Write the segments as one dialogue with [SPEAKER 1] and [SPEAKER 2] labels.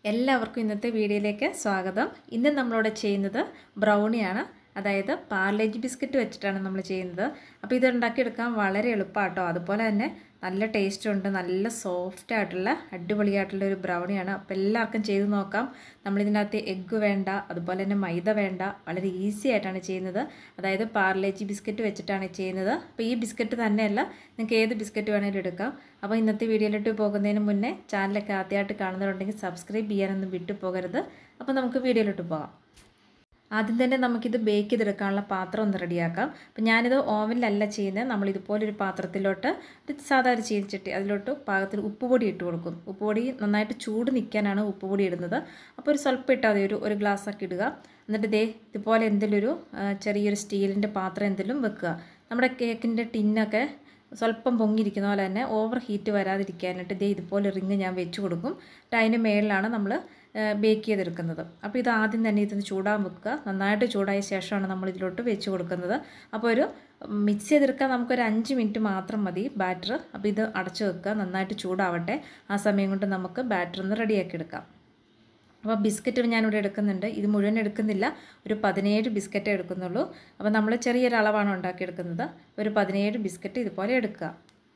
[SPEAKER 1] എല്ലാവർക്കും ഇന്നത്തെ വീഡിയോയിലേക്ക് സ്വാഗതം ഇന്ന് നമ്മളിവിടെ ചെയ്യുന്നത് ബ്രൗണിയാണ് അതായത് പാർലേജ് ബിസ്ക്കറ്റ് വെച്ചിട്ടാണ് നമ്മൾ ചെയ്യുന്നത് അപ്പോൾ ഇത് ഉണ്ടാക്കിയെടുക്കാൻ വളരെ എളുപ്പമാട്ടോ അതുപോലെ തന്നെ നല്ല ടേസ്റ്റ് ഉണ്ട് നല്ല സോഫ്റ്റ് ആയിട്ടുള്ള അടിപൊളിയായിട്ടുള്ള ഒരു ബ്രൗണിയാണ് അപ്പോൾ എല്ലാവർക്കും ചെയ്ത് നോക്കാം നമ്മളിതിനകത്ത് എഗ്ഗ് വേണ്ട അതുപോലെ തന്നെ മൈദ വേണ്ട വളരെ ഈസി ആയിട്ടാണ് ചെയ്യുന്നത് അതായത് പാർലേജി ബിസ്ക്കറ്റ് വെച്ചിട്ടാണ് ചെയ്യുന്നത് അപ്പോൾ ഈ ബിസ്ക്കറ്റ് തന്നെയല്ല നിങ്ങൾക്ക് ഏത് ബിസ്ക്കറ്റ് വേണമെങ്കിലും എടുക്കാം അപ്പോൾ ഇന്നത്തെ വീഡിയോയിലോട്ട് പോകുന്നതിന് മുന്നേ ചാനലൊക്കെ ആദ്യമായിട്ട് കാണുന്നവരുണ്ടെങ്കിൽ സബ്സ്ക്രൈബ് ചെയ്യാനൊന്നും വിട്ടു പോകരുത് അപ്പോൾ നമുക്ക് വീഡിയോയിലോട്ട് പോകാം ആദ്യം തന്നെ നമുക്കിത് ബേക്ക് ചെയ്തെടുക്കാനുള്ള പാത്രം ഒന്ന് റെഡിയാക്കാം അപ്പം ഞാനിത് ഓവനിലല്ല ചെയ്യുന്നത് നമ്മൾ ഇതുപോലൊരു പാത്രത്തിലോട്ട് ഇത് സാധാരണ ചീനിച്ചട്ടി അതിലോട്ട് പാകത്തിന് ഉപ്പുപൊടി ഇട്ട് കൊടുക്കും ഉപ്പുപൊടി നന്നായിട്ട് ചൂട് നിൽക്കാനാണ് ഉപ്പുപൊടി ഇടുന്നത് അപ്പോൾ ഒരു സ്വല്പം ഇട്ടാൽ മതി ഒരു ഒരു ഗ്ലാസ്സാക്കി ഇടുക എന്നിട്ട് ദേ ഇതുപോലെ എന്തെങ്കിലും ഒരു ചെറിയൊരു സ്റ്റീലിൻ്റെ പാത്രം എന്തെങ്കിലും വെക്കുക നമ്മുടെ കേക്കിൻ്റെ ടിന്നൊക്കെ സ്വല്പം പൊങ്ങിയിരിക്കുന്ന പോലെ തന്നെ ഓവർ ഹീറ്റ് വരാതിരിക്കാനായിട്ട് ഇതേ ഇതുപോലെ റിങ് ഞാൻ വെച്ച് കൊടുക്കും എന്നിട്ട് അതിൻ്റെ മേളിലാണ് നമ്മൾ ബേക്ക് ചെയ്തെടുക്കുന്നത് അപ്പോൾ ഇത് ആദ്യം തന്നെ ഇതൊന്ന് ചൂടാൻ വെക്കുക നന്നായിട്ട് ചൂടായ ശേഷമാണ് നമ്മൾ ഇതിലോട്ട് വെച്ച് കൊടുക്കുന്നത് അപ്പോൾ ഒരു മിക്സ് ചെയ്തെടുക്കാൻ നമുക്കൊരു അഞ്ച് മിനിറ്റ് മാത്രം മതി ബാറ്റർ അപ്പോൾ ഇത് അടച്ചു വെക്കുക നന്നായിട്ട് ചൂടാവട്ടെ ആ സമയം കൊണ്ട് നമുക്ക് ബാറ്റർ ഒന്ന് റെഡിയാക്കി എടുക്കാം അപ്പോൾ ബിസ്ക്കറ്റ് ഞാനിവിടെ എടുക്കുന്നുണ്ട് ഇത് മുഴുവൻ എടുക്കുന്നില്ല ഒരു പതിനേഴ് ബിസ്ക്കറ്റേ എടുക്കുന്നുള്ളൂ അപ്പോൾ നമ്മൾ ചെറിയൊരു അളവാണ് ഉണ്ടാക്കിയെടുക്കുന്നത് ഒരു പതിനേഴ് ബിസ്ക്കറ്റ് ഇതുപോലെ എടുക്കുക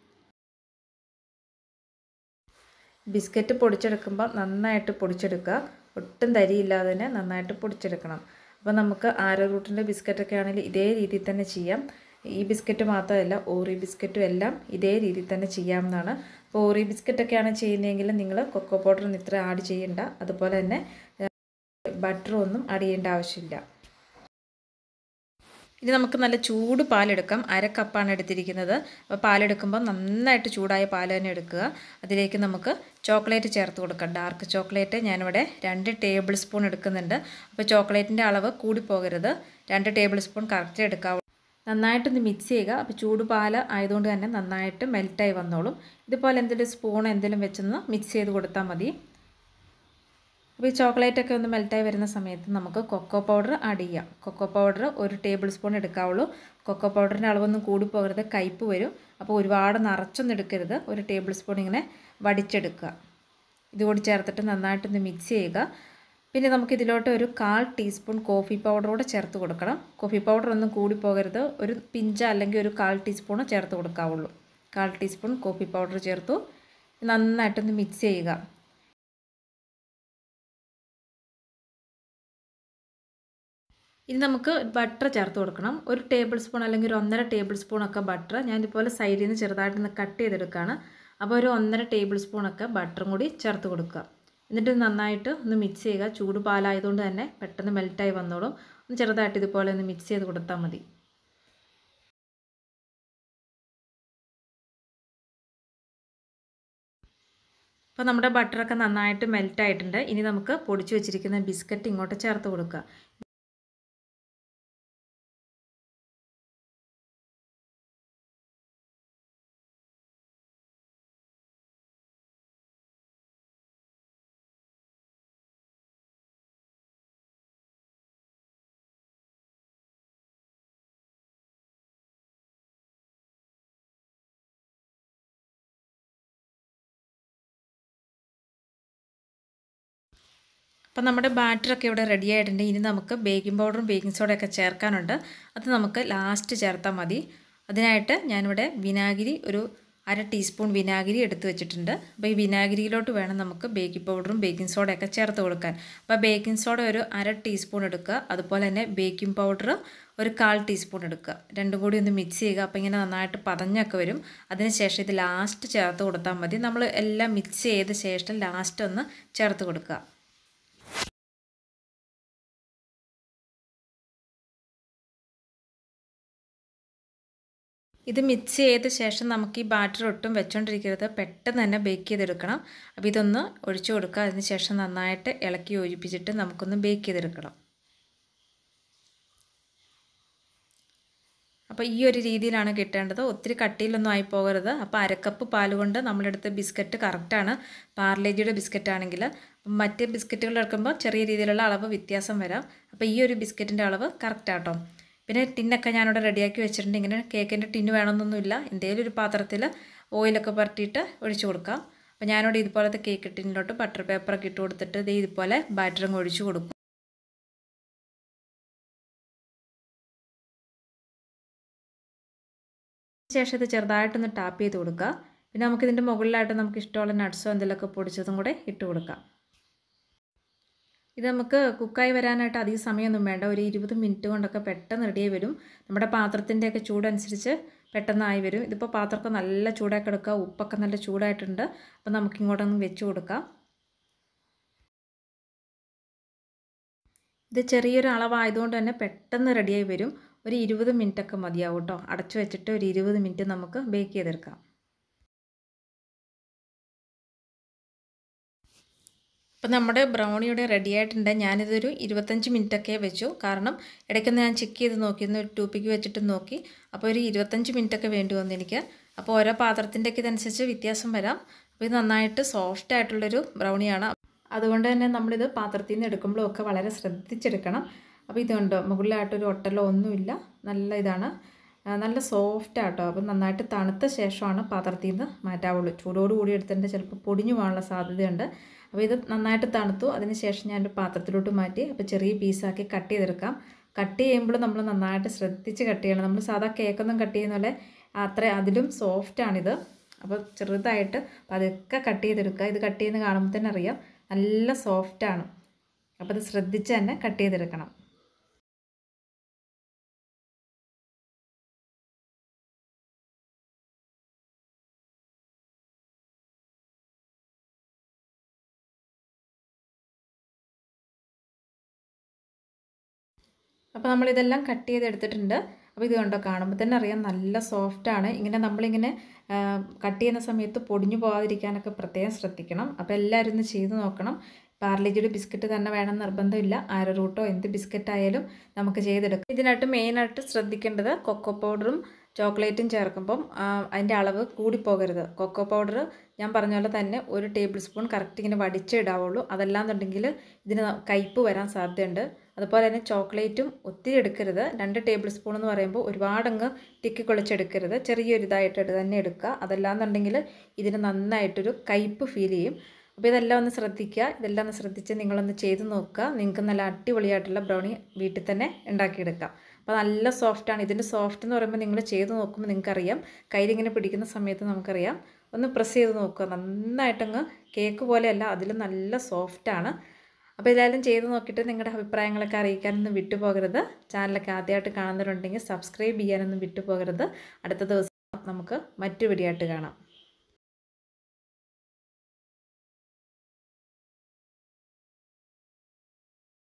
[SPEAKER 1] ബിസ്ക്കറ്റ് പൊടിച്ചെടുക്കുമ്പോൾ നന്നായിട്ട് പൊടിച്ചെടുക്കുക ഒട്ടും തരിയില്ലാതെ തന്നെ നന്നായിട്ട് പൊടിച്ചെടുക്കണം അപ്പോൾ നമുക്ക് ആരോ റൂട്ടിൻ്റെ ബിസ്ക്കറ്റൊക്കെ ആണെങ്കിൽ ഇതേ രീതിയിൽ തന്നെ ചെയ്യാം ഈ ബിസ്ക്കറ്റ് മാത്രമല്ല ഓറി ബിസ്ക്കറ്റും എല്ലാം ഇതേ രീതിയിൽ തന്നെ ചെയ്യാവുന്നതാണ് അപ്പോൾ ഓറി ബിസ്ക്കറ്റൊക്കെയാണ് ചെയ്യുന്നതെങ്കിൽ നിങ്ങൾ കൊക്കോ പൗഡർ ഇത്ര ആഡ് ചെയ്യേണ്ട അതുപോലെ തന്നെ ബട്ടറും ഒന്നും ആഡ് ചെയ്യേണ്ട ആവശ്യമില്ല ഇനി നമുക്ക് നല്ല ചൂട് പാലെടുക്കാം അര കപ്പാണ് എടുത്തിരിക്കുന്നത് അപ്പോൾ പാലെടുക്കുമ്പോൾ നന്നായിട്ട് ചൂടായ പാൽ തന്നെ എടുക്കുക അതിലേക്ക് നമുക്ക് ചോക്ലേറ്റ് ചേർത്ത് കൊടുക്കാം ഡാർക്ക് ചോക്ലേറ്റ് ഞാനിവിടെ രണ്ട് ടേബിൾ സ്പൂൺ എടുക്കുന്നുണ്ട് അപ്പോൾ ചോക്ലേറ്റിൻ്റെ അളവ് കൂടി പോകരുത് രണ്ട് ടേബിൾ സ്പൂൺ കറക്റ്റ് എടുക്കാവുള്ളൂ നന്നായിട്ടൊന്ന് മിക്സ് ചെയ്യുക അപ്പോൾ ചൂട് പാൽ ആയതുകൊണ്ട് തന്നെ നന്നായിട്ട് മെൽറ്റായി വന്നോളും ഇതുപോലെ എന്തെങ്കിലും സ്പൂൺ എന്തെങ്കിലും വെച്ചൊന്ന് മിക്സ് ചെയ്ത് കൊടുത്താൽ മതി അപ്പോൾ ഈ ചോക്ലേറ്റൊക്കെ ഒന്ന് മെൽറ്റായി വരുന്ന സമയത്ത് നമുക്ക് കൊക്കോ പൗഡർ ആഡ് ചെയ്യാം കൊക്കോ പൗഡർ ഒരു ടേബിൾ സ്പൂൺ എടുക്കാവുള്ളൂ കൊക്കോ പൗഡറിൻ്റെ അളവൊന്നും കൂടി പോകരുത് കയ്പ്പ് വരും അപ്പോൾ ഒരുപാട് നിറച്ചൊന്നും എടുക്കരുത് ഒരു ടേബിൾ സ്പൂൺ ഇങ്ങനെ വടിച്ചെടുക്കുക ഇതുകൂടി ചേർത്തിട്ട് നന്നായിട്ടൊന്ന് മിക്സ് ചെയ്യുക പിന്നെ നമുക്ക് ഇതിലോട്ട് ഒരു കാൽ ടീസ്പൂൺ കോഫി പൗഡറൂടെ ചേർത്ത് കൊടുക്കണം കോഫി പൗഡർ ഒന്നും കൂടി പോകരുത് ഒരു പിഞ്ച് അല്ലെങ്കിൽ ഒരു കാൽ ടീസ്പൂൺ ചേർത്ത് കൊടുക്കാവുള്ളൂ കാൽ ടീസ്പൂൺ കോഫി പൗഡർ ചേർത്തു നന്നായിട്ടൊന്ന് മിക്സ് ചെയ്യുക ഇനി നമുക്ക് ബട്ടർ ചേർത്ത് കൊടുക്കണം ഒരു ടേബിൾ സ്പൂൺ അല്ലെങ്കിൽ ഒരു ഒന്നര ടേബിൾ സ്പൂണൊക്കെ ബട്ടർ ഞാൻ ഇതുപോലെ സൈഡിൽ നിന്ന് ചെറുതായിട്ടൊന്ന് കട്ട് ചെയ്തെടുക്കുകയാണ് അപ്പോൾ ഒരു ഒന്നര ടേബിൾ സ്പൂണൊക്കെ ബട്ടറും കൂടി ചേർത്ത് കൊടുക്കുക എന്നിട്ട് നന്നായിട്ട് ഒന്ന് മിക്സ് ചെയ്യുക ചൂട് പാലായതുകൊണ്ട് തന്നെ പെട്ടെന്ന് മെൽറ്റായി വന്നോളും ഒന്ന് ചെറുതായിട്ട് ഇതുപോലെ ഒന്ന് മിക്സ് ചെയ്ത് കൊടുത്താൽ മതി അപ്പോൾ നമ്മുടെ ബട്ടറൊക്കെ നന്നായിട്ട് മെൽറ്റ് ആയിട്ടുണ്ട് ഇനി നമുക്ക് പൊടിച്ചു വെച്ചിരിക്കുന്ന ബിസ്ക്കറ്റ് ഇങ്ങോട്ട് ചേർത്ത് കൊടുക്കുക അപ്പം നമ്മുടെ ബാറ്ററൊക്കെ ഇവിടെ റെഡി ആയിട്ടുണ്ട് ഇനി നമുക്ക് ബേക്കിംഗ് പൗഡറും ബേക്കിംഗ് സോഡയൊക്കെ ചേർക്കാനുണ്ട് അത് നമുക്ക് ലാസ്റ്റ് ചേർത്താൽ മതി അതിനായിട്ട് ഞാനിവിടെ വിനാഗിരി ഒരു അര ടീസ്പൂൺ വിനാഗിരി എടുത്ത് വെച്ചിട്ടുണ്ട് അപ്പോൾ ഈ വിനാഗിരിയിലോട്ട് വേണം നമുക്ക് ബേക്കിംഗ് പൗഡറും ബേക്കിംഗ് സോഡയൊക്കെ ചേർത്ത് കൊടുക്കാൻ അപ്പോൾ ബേക്കിംഗ് സോഡ ഒരു അര ടീസ്പൂൺ എടുക്കുക അതുപോലെ തന്നെ ബേക്കിംഗ് പൗഡർ ഒരു കാൽ ടീസ്പൂൺ എടുക്കുക രണ്ടും കൂടി ഒന്ന് മിക്സ് ചെയ്യുക അപ്പോൾ ഇങ്ങനെ നന്നായിട്ട് പതഞ്ഞൊക്കെ വരും അതിനുശേഷം ഇത് ലാസ്റ്റ് ചേർത്ത് കൊടുത്താൽ മതി നമ്മൾ എല്ലാം മിക്സ് ചെയ്ത ശേഷം ലാസ്റ്റ് ഒന്ന് ചേർത്ത് കൊടുക്കുക ഇത് മിക്സ് ചെയ്ത ശേഷം നമുക്ക് ഈ ബാറ്റർ ഒട്ടും വെച്ചോണ്ടിരിക്കരുത് പെട്ടെന്ന് തന്നെ ബേക്ക് ചെയ്തെടുക്കണം അപ്പോൾ ഇതൊന്ന് ഒഴിച്ചു കൊടുക്കുക അതിന് ശേഷം നന്നായിട്ട് ഇളക്കി യോജിപ്പിച്ചിട്ട് നമുക്കൊന്ന് ബേക്ക് ചെയ്തെടുക്കണം അപ്പോൾ ഈ ഒരു രീതിയിലാണ് കിട്ടേണ്ടത് ഒത്തിരി കട്ടിയിലൊന്നും ആയി പോകരുത് അപ്പോൾ അരക്കപ്പ് പാൽ കൊണ്ട് നമ്മളെടുത്ത ബിസ്ക്കറ്റ് കറക്റ്റാണ് പാർലേജിയുടെ ബിസ്ക്കറ്റ് ആണെങ്കിൽ മറ്റ് ബിസ്ക്കറ്റുകൾ എടുക്കുമ്പോൾ ചെറിയ രീതിയിലുള്ള അളവ് വ്യത്യാസം വരാം അപ്പോൾ ഈ ഒരു ബിസ്ക്കറ്റിൻ്റെ അളവ് കറക്റ്റാട്ടോ പിന്നെ ടിന്നൊക്കെ ഞാനിവിടെ റെഡിയാക്കി വെച്ചിട്ടുണ്ട് ഇങ്ങനെ കേക്കിൻ്റെ ടിന്ന് വേണമെന്നൊന്നുമില്ല എന്തെങ്കിലും ഒരു പാത്രത്തിൽ ഓയിലൊക്കെ പുരട്ടിയിട്ട് ഒഴിച്ചു കൊടുക്കാം അപ്പോൾ ഞാനിവിടെ ഇതുപോലത്തെ കേക്ക് ടിന്നിലോട്ട് ബട്ടർ പേപ്പറൊക്കെ ഇട്ട് കൊടുത്തിട്ട് ഇത് ഇതുപോലെ ബാറ്ററും ഒഴിച്ച് കൊടുക്കും ശേഷം ഇത് ചെറുതായിട്ടൊന്ന് ടാപ്പ് ചെയ്ത് കൊടുക്കുക പിന്നെ നമുക്കിതിൻ്റെ മുകളിലായിട്ട് നമുക്ക് ഇഷ്ടമുള്ള നട്ട്സോ എന്തെങ്കിലുമൊക്കെ പൊടിച്ചതും കൂടെ ഇട്ട് കൊടുക്കാം ഇത് നമുക്ക് കുക്കായി വരാനായിട്ട് അധികം സമയമൊന്നും വേണ്ട ഒരു ഇരുപത് മിനിറ്റ് കൊണ്ടൊക്കെ പെട്ടെന്ന് റെഡിയായി വരും നമ്മുടെ പാത്രത്തിൻ്റെയൊക്കെ ചൂടനുസരിച്ച് പെട്ടെന്നായി വരും ഇതിപ്പോൾ പാത്രമൊക്കെ നല്ല ചൂടാക്കി എടുക്കുക ഉപ്പൊക്കെ നല്ല ചൂടായിട്ടുണ്ട് അപ്പോൾ നമുക്ക് ഇങ്ങോട്ടൊന്ന് വെച്ച് കൊടുക്കാം ഇത് ചെറിയൊരു അളവായതുകൊണ്ട് തന്നെ പെട്ടെന്ന് റെഡിയായി വരും ഒരു ഇരുപത് മിനിറ്റൊക്കെ മതിയാവും കേട്ടോ അടച്ചു വെച്ചിട്ട് ഒരു ഇരുപത് മിനിറ്റ് നമുക്ക് ബേക്ക് ചെയ്തെടുക്കാം അപ്പോൾ നമ്മുടെ ബ്രൗണി ഇവിടെ റെഡി ആയിട്ടുണ്ട് ഞാനിതൊരു ഇരുപത്തഞ്ച് മിനിറ്റൊക്കെ വെച്ചു കാരണം ഇടയ്ക്കൊന്ന് ഞാൻ ചെക്ക് ചെയ്ത് നോക്കി ഒന്ന് ഒരു ടൂപ്പിക്ക് വെച്ചിട്ട് നോക്കി അപ്പോൾ ഒരു ഇരുപത്തഞ്ച് മിനിറ്റൊക്കെ വേണ്ടി വന്നു എനിക്ക് അപ്പോൾ ഓരോ പാത്രത്തിൻ്റെയൊക്കെ ഇതനുസരിച്ച് വ്യത്യാസം വരാം അപ്പോൾ ഇത് നന്നായിട്ട് സോഫ്റ്റ് ആയിട്ടുള്ളൊരു ബ്രൗണിയാണ് അതുകൊണ്ട് തന്നെ നമ്മളിത് പാത്രത്തിൽ നിന്ന് എടുക്കുമ്പോഴൊക്കെ വളരെ ശ്രദ്ധിച്ചെടുക്കണം അപ്പോൾ ഇതുണ്ട് മുകളിലായിട്ടൊരു ഒട്ടലോ ഒന്നുമില്ല നല്ല ഇതാണ് നല്ല സോഫ്റ്റ് ആട്ടോ അപ്പോൾ നന്നായിട്ട് തണുത്ത ശേഷമാണ് പാത്രത്തിൽ നിന്ന് മാറ്റാവുള്ളൂ ചൂടോട് കൂടി എടുത്തിട്ട് ചിലപ്പോൾ പൊടിഞ്ഞു പോകാനുള്ള സാധ്യതയുണ്ട് അപ്പോൾ ഇത് നന്നായിട്ട് തണുത്തു അതിന് ശേഷം ഞാൻ ഒരു പാത്രത്തിലോട്ട് മാറ്റി അപ്പോൾ ചെറിയ പീസാക്കി കട്ട് ചെയ്തെടുക്കാം കട്ട് ചെയ്യുമ്പോൾ നമ്മൾ നന്നായിട്ട് ശ്രദ്ധിച്ച് കട്ട് ചെയ്യണം നമ്മൾ സാധാ കേക്കൊന്നും കട്ട് ചെയ്യുന്ന പോലെ അത്ര അതിലും സോഫ്റ്റാണിത് അപ്പോൾ ചെറുതായിട്ട് പതുക്കെ കട്ട് ചെയ്തെടുക്കുക ഇത് കട്ട് ചെയ്യുന്ന കാണുമ്പോൾ തന്നെ അറിയാം നല്ല സോഫ്റ്റാണ് അപ്പോൾ അത് ശ്രദ്ധിച്ച് തന്നെ കട്ട് ചെയ്തെടുക്കണം അപ്പോൾ നമ്മളിതെല്ലാം കട്ട് ചെയ്തെടുത്തിട്ടുണ്ട് അപ്പോൾ ഇത് കണ്ടോ കാണുമ്പോൾ തന്നെ അറിയാം നല്ല സോഫ്റ്റാണ് ഇങ്ങനെ നമ്മളിങ്ങനെ കട്ട് ചെയ്യുന്ന സമയത്ത് പൊടിഞ്ഞു പോകാതിരിക്കാനൊക്കെ പ്രത്യേകം ശ്രദ്ധിക്കണം അപ്പോൾ എല്ലാവരും ഒന്ന് ചെയ്ത് നോക്കണം പാർലേജിയുടെ ബിസ്ക്കറ്റ് തന്നെ വേണം നിർബന്ധമില്ല ആരോ റൂട്ടോ എന്ത് ബിസ്ക്കറ്റ് ആയാലും നമുക്ക് ചെയ്തെടുക്കാം ഇതിനായിട്ട് മെയിനായിട്ട് ശ്രദ്ധിക്കേണ്ടത് കൊക്കോ പൗഡറും ചോക്ലേറ്റും ചേർക്കുമ്പം അതിൻ്റെ അളവ് കൂടിപ്പോകരുത് കൊക്കോ പൗഡർ ഞാൻ പറഞ്ഞ പോലെ തന്നെ ഒരു ടേബിൾ സ്പൂൺ കറക്റ്റ് ഇങ്ങനെ വടിച്ചേ ഇടാവുള്ളൂ അതല്ലാന്നുണ്ടെങ്കിൽ ഇതിന് കയ്പ്പ് വരാൻ സാധ്യതയുണ്ട് അതുപോലെ തന്നെ ചോക്ലേറ്റും ഒത്തിരി എടുക്കരുത് രണ്ട് ടേബിൾ സ്പൂൺ എന്ന് പറയുമ്പോൾ ഒരുപാടങ്ങ് തിക്കിക്കൊളിച്ചെടുക്കരുത് ചെറിയൊരു ഇതായിട്ട് തന്നെ എടുക്കുക അതല്ലാന്നുണ്ടെങ്കിൽ ഇതിന് നന്നായിട്ടൊരു കയ്പ്പ് ഫീൽ ചെയ്യും അപ്പോൾ ഇതെല്ലാം ഒന്ന് ശ്രദ്ധിക്കുക ഇതെല്ലാം ഒന്ന് ശ്രദ്ധിച്ച് നിങ്ങളൊന്ന് ചെയ്ത് നോക്കുക നിങ്ങൾക്ക് നല്ല അടിപൊളിയായിട്ടുള്ള ബ്രൗണി വീട്ടിൽ തന്നെ ഉണ്ടാക്കിയെടുക്കാം അപ്പോൾ നല്ല സോഫ്റ്റാണ് ഇതിൻ്റെ സോഫ്റ്റ് എന്ന് പറയുമ്പോൾ നിങ്ങൾ ചെയ്ത് നോക്കുമ്പോൾ നിങ്ങൾക്കറിയാം കയ്യിലിങ്ങനെ പിടിക്കുന്ന സമയത്ത് നമുക്കറിയാം ഒന്ന് പ്രസ് ചെയ്ത് നോക്കുക നന്നായിട്ടങ്ങ് കേക്ക് പോലെയല്ല അതിൽ നല്ല സോഫ്റ്റാണ് അപ്പോൾ ഇതെല്ലാം ചെയ്ത് നോക്കിയിട്ട് നിങ്ങളുടെ അഭിപ്രായങ്ങളൊക്കെ അറിയിക്കാനൊന്നും വിട്ടുപോകരുത് ചാനലൊക്കെ ആദ്യമായിട്ട് കാണുന്നവരുണ്ടെങ്കിൽ സബ്സ്ക്രൈബ് ചെയ്യാനൊന്നും വിട്ടുപോകരുത് അടുത്ത ദിവസം നമുക്ക് മറ്റു വീഡിയോ ആയിട്ട് കാണാം